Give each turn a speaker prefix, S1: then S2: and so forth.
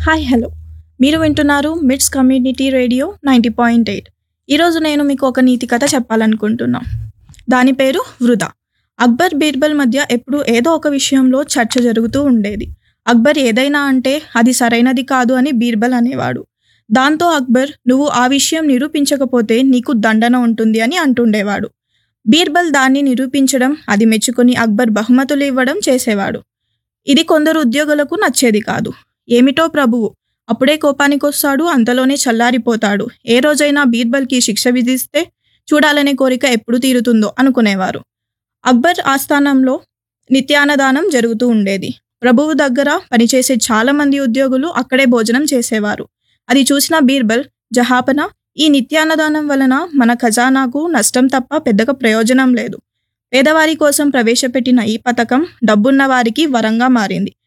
S1: hi hello మీరు వింటున్నారు MITS community radio ninety point eight ఈరోజు నేను మీకు ఒక నీతి కథ చెప్పాలనుకుంటున్నా దాని పేరు వృధా అక్బర్ బీర్బల్ మధ్య ఎప్పుడూ ఏదో ఒక విషయంలో చర్చ జరుగుతూ ఉండేది అక్బర్ ఏదైనా అంటే అది సరైనది కాదు అని బీర్బల్ అనేవాడు దాంతో అక్బర్ నువ్వు ఆ విషయం నిరూపించకపోతే నీకు దండన ఉంటుంది అని అంటుండేవాడు బీర్బల్ దాన్ని నిరూపించడం అది మెచ్చుకొని అక్బర్ బహుమతులు ఇవ్వడం చేసేవాడు ఇది కొందరు ఉద్యోగులకు నచ్చేది కాదు ఏమిటో ప్రభువు అప్పుడే కోపానికి వస్తాడు అంతలోనే చల్లారిపోతాడు ఏ రోజైనా బీర్బల్కి శిక్ష విధిస్తే చూడాలనే కోరిక ఎప్పుడు తీరుతుందో అనుకునేవారు అక్బర్ ఆస్థానంలో నిత్యాన్నదానం జరుగుతూ ఉండేది ప్రభువు దగ్గర పనిచేసే చాలా మంది ఉద్యోగులు అక్కడే భోజనం చేసేవారు అది చూసిన బీర్బల్ జహాపన ఈ నిత్యాన్నదానం వలన మన ఖజానాకు నష్టం తప్ప పెద్దగా ప్రయోజనం లేదు పేదవారి కోసం ప్రవేశపెట్టిన ఈ పథకం డబ్బున్న వారికి వరంగా మారింది